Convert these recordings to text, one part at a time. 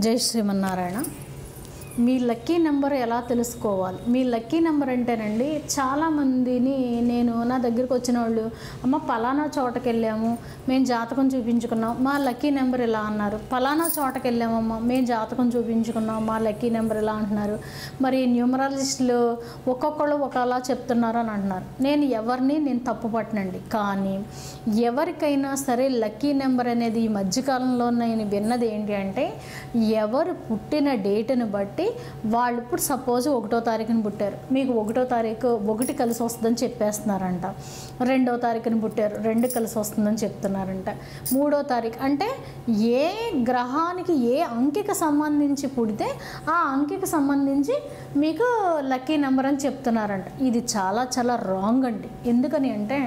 జై శ్రీమన్నారాయణ మీ lucky number ఎలా తెలుసుకోవాలి మీ లక్కీ నెంబర్ అంటేనండి చాలామందిని నేను నా దగ్గరికి వచ్చిన వాళ్ళు అమ్మ పలానా చోటకి వెళ్ళాము మేము జాతకం చూపించుకున్నాం మా లక్కీ నెంబర్ ఇలా అన్నారు పలానా చోటకి వెళ్ళామమ్మ మేము జాతకం చూపించుకున్నాం మా లక్కీ నెంబర్ ఇలా అంటున్నారు మరి న్యూమరాలజిస్టులు ఒక్కొక్కళ్ళు ఒకలా చెప్తున్నారు అని అంటున్నారు నేను ఎవరిని నేను తప్పు పట్టనండి కానీ ఎవరికైనా సరే లక్కీ నెంబర్ అనేది ఈ మధ్యకాలంలో నేను విన్నది ఏంటి అంటే ఎవరు పుట్టిన డేట్ని బట్టి వాళ్ళు ఇప్పుడు సపోజ్ ఒకటో తారీఖున పుట్టారు మీకు ఒకటో తారీఖు ఒకటి కలిసి వస్తుందని చెప్పేస్తున్నారంట రెండో తారీఖున పుట్టారు రెండు కలిసి వస్తుందని చెప్తున్నారంట మూడో తారీఖు అంటే ఏ గ్రహానికి ఏ అంకెకి సంబంధించి పుడితే ఆ అంకెకి సంబంధించి మీకు లక్కీ నెంబర్ అని చెప్తున్నారంట ఇది చాలా చాలా రాంగ్ అండి ఎందుకని అంటే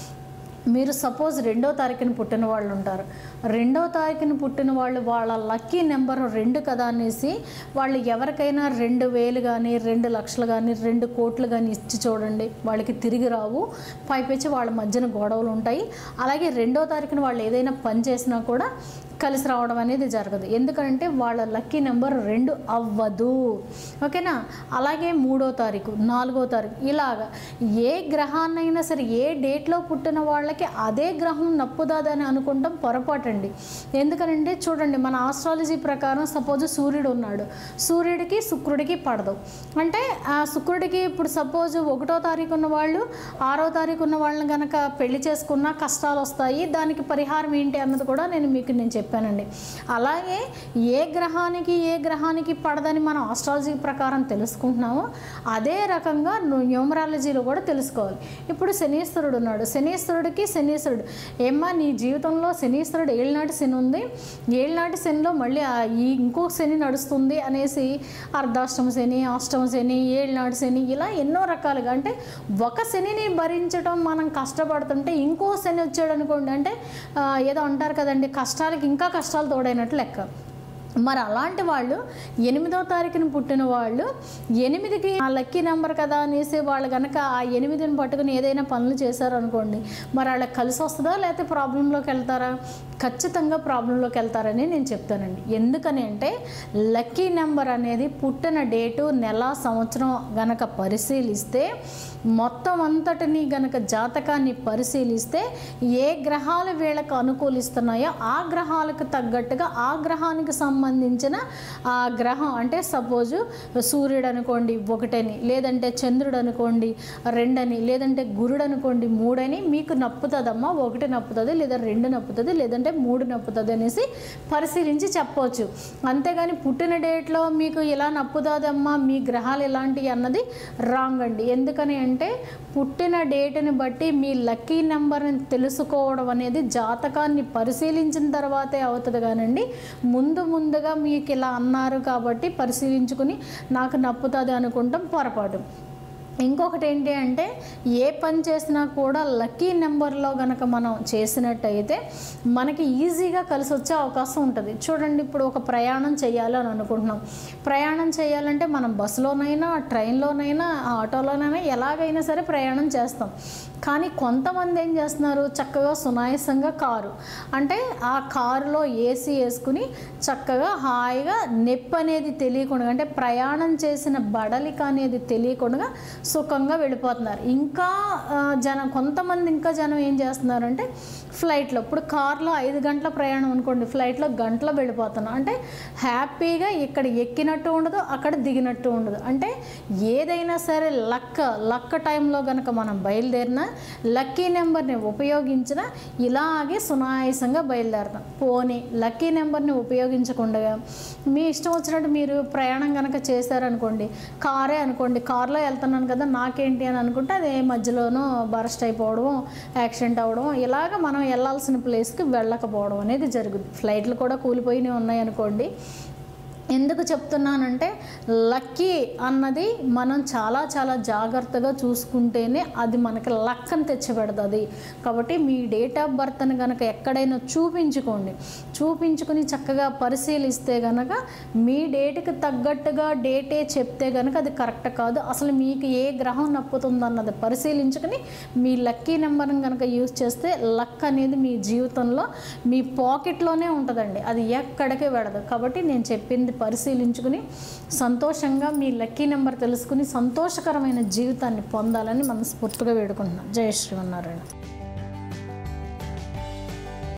మీరు సపోజ్ రెండో తారీఖున పుట్టిన వాళ్ళు ఉంటారు రెండో తారీఖున పుట్టిన వాళ్ళు వాళ్ళ లక్కీ నెంబర్ రెండు కదా అనేసి వాళ్ళు ఎవరికైనా రెండు వేలు కానీ రెండు లక్షలు కానీ రెండు కోట్లు కానీ ఇచ్చి చూడండి వాళ్ళకి తిరిగి రావు పైపెచ్చి వాళ్ళ మధ్యన గొడవలు ఉంటాయి అలాగే రెండో తారీఖున వాళ్ళు ఏదైనా పని చేసినా కూడా కలిసి రావడం అనేది జరగదు ఎందుకంటే వాళ్ళ లక్కీ నెంబర్ రెండు అవ్వదు ఓకేనా అలాగే మూడో తారీఖు నాలుగో తారీఖు ఇలాగా ఏ గ్రహాన్నైనా సరే ఏ డేట్లో పుట్టిన వాళ్ళకి అదే గ్రహం నప్పుదాదని అనుకుంటాం పొరపాటండి ఎందుకనంటే చూడండి మన ఆస్ట్రాలజీ ప్రకారం సపోజ్ సూర్యుడు ఉన్నాడు సూర్యుడికి శుక్రుడికి పడదు అంటే ఆ శుక్రుడికి ఇప్పుడు సపోజ్ ఒకటో తారీఖు ఉన్న వాళ్ళు ఆరో తారీఖు ఉన్న వాళ్ళని కనుక పెళ్లి చేసుకున్నా కష్టాలు వస్తాయి దానికి పరిహారం ఏంటి అన్నది కూడా నేను మీకు నేను చెప్పానండి అలాగే ఏ గ్రహానికి ఏ గ్రహానికి పడదని మనం ఆస్ట్రాలజీ ప్రకారం తెలుసుకుంటున్నామో అదే రకంగా న్యూమరాలజీలో కూడా తెలుసుకోవాలి ఇప్పుడు శనీశ్వరుడు ఉన్నాడు శనీశ్వరుడికి శనీశ్వరుడు ఏమ్మా నీ జీవితంలో శనీశ్వరుడు ఏళ్ళనాటి శని ఉంది ఏళ్ళనాటి శనిలో మళ్ళీ ఆ ఈ ఇంకో శని నడుస్తుంది అనేసి అర్ధాష్టమ శని అష్టమ శని ఏళ్ళనాటి శని ఇలా ఎన్నో రకాలుగా అంటే ఒక శనిని భరించడం మనం కష్టపడుతుంటే ఇంకో శని వచ్చాడు అనుకోండి అంటే ఆ, ఏదో అంటారు కదండి కష్టాలకి ఇంకా కష్టాలు తోడైనట్లు లెక్క మరి అలాంటి వాళ్ళు ఎనిమిదో తారీఖున పుట్టిన వాళ్ళు ఎనిమిదికి ఆ లక్కీ నెంబర్ కదా అనేసి వాళ్ళు కనుక ఆ ఎనిమిదిని పట్టుకుని ఏదైనా పనులు చేశారు అనుకోండి మరి వాళ్ళకి కలిసి వస్తుందా లేకపోతే ప్రాబ్లంలోకి వెళ్తారా ఖచ్చితంగా ప్రాబ్లంలోకి వెళ్తారని నేను చెప్తానండి ఎందుకని అంటే లక్కీ నెంబర్ అనేది పుట్టిన డేటు నెల సంవత్సరం గనక పరిశీలిస్తే మొత్తం అంతటిని గనక జాతకాన్ని పరిశీలిస్తే ఏ గ్రహాలు వీళ్ళకు అనుకూలిస్తున్నాయో ఆ గ్రహాలకు తగ్గట్టుగా ఆ గ్రహానికి సంబంధించిన ఆ గ్రహం అంటే సపోజు సూర్యుడు అనుకోండి ఒకటని లేదంటే చంద్రుడు అనుకోండి రెండని లేదంటే గురుడు అనుకోండి మూడని మీకు నప్పుతుందమ్మా ఒకటి నప్పుతుంది లేదా రెండు నప్పుతుంది లేదంటే మూడు నప్పుతుంది అనేసి పరిశీలించి చెప్పవచ్చు అంతేగాని పుట్టిన డేట్లో మీకు ఇలా నప్పుతుందమ్మా మీ గ్రహాలు ఎలాంటివి అన్నది రాంగ్ అండి ఎందుకని అంటే పుట్టిన డేట్ని బట్టి మీ లక్కీ నెంబర్ని తెలుసుకోవడం అనేది జాతకాన్ని పరిశీలించిన తర్వాతే అవుతుంది కానండి ముందు ముందుగా మీకు ఇలా అన్నారు కాబట్టి పరిశీలించుకుని నాకు నప్పుతుంది అనుకుంటాం పొరపాటు ఇంకొకటి ఏంటి అంటే ఏ పని చేసినా కూడా లక్కీ నెంబర్లో గనక మనం చేసినట్టయితే మనకి ఈజీగా కలిసి వచ్చే అవకాశం ఉంటుంది చూడండి ఇప్పుడు ఒక ప్రయాణం చేయాలి అని అనుకుంటున్నాం ప్రయాణం చేయాలంటే మనం బస్సులోనైనా ట్రైన్లోనైనా ఆటోలోనైనా ఎలాగైనా సరే ప్రయాణం చేస్తాం కానీ కొంతమంది ఏం చేస్తున్నారు చక్కగా సునాయాసంగా కారు అంటే ఆ కారులో ఏసీ వేసుకుని చక్కగా హాయిగా నొప్పి అనేది తెలియకుండా అంటే ప్రయాణం చేసిన బడలిక అనేది తెలియకుండా సుఖంగా వెళ్ళిపోతున్నారు ఇంకా ఆ, జనం కొంతమంది ఇంకా జనం ఏం చేస్తున్నారంటే ఫ్లైట్లో ఇప్పుడు కార్లో ఐదు గంటల ప్రయాణం అనుకోండి ఫ్లైట్లో గంటలో వెళ్ళిపోతున్నాం అంటే హ్యాపీగా ఇక్కడ ఎక్కినట్టు ఉండదు అక్కడ దిగినట్టు ఉండదు అంటే ఏదైనా సరే లక్క లక్క టైంలో కనుక మనం బయలుదేరినా లక్కీ నెంబర్ని ఉపయోగించిన ఇలాగే సునాయాసంగా బయలుదేరతాం పోనీ లక్కీ నెంబర్ని ఉపయోగించకుండా మీ ఇష్టం వచ్చినట్టు మీరు ప్రయాణం కనుక చేశారనుకోండి కారే అనుకోండి కార్లో వెళ్తున్నాను కదా నాకేంటి అని అనుకుంటే అదే మధ్యలోనూ బరస్ట్ అయిపోవడం యాక్సిడెంట్ అవ్వడం ఇలాగ మనం వెళ్ళాల్సిన ప్లేస్కి వెళ్ళకపోవడం అనేది జరుగుతుంది ఫ్లైట్లు కూడా కూలిపోయినవి ఉన్నాయి అనుకోండి ఎందుకు చెప్తున్నానంటే లక్కీ అన్నది మనం చాలా చాలా జాగ్రత్తగా చూసుకుంటేనే అది మనకి లక్కని తెచ్చిపెడుతుంది కాబట్టి మీ డేట్ ఆఫ్ బర్త్ని కనుక ఎక్కడైనా చూపించుకోండి చూపించుకుని చక్కగా పరిశీలిస్తే కనుక మీ డేట్కి తగ్గట్టుగా డేటే చెప్తే కనుక అది కరెక్ట్ కాదు అసలు మీకు ఏ గ్రహం నప్పుతుంది అన్నది పరిశీలించుకుని మీ లక్కీ నెంబర్ని కనుక యూజ్ చేస్తే లక్ అనేది మీ జీవితంలో మీ పాకెట్లోనే ఉంటుందండి అది ఎక్కడికి వెళ్ళదు కాబట్టి నేను చెప్పింది అనేది పరిశీలించుకుని సంతోషంగా మీ లక్కీ నెంబర్ తెలుసుకుని సంతోషకరమైన జీవితాన్ని పొందాలని మనస్ఫూర్తిగా వేడుకుంటున్నాం జయ శ్రీమన్నారాయణ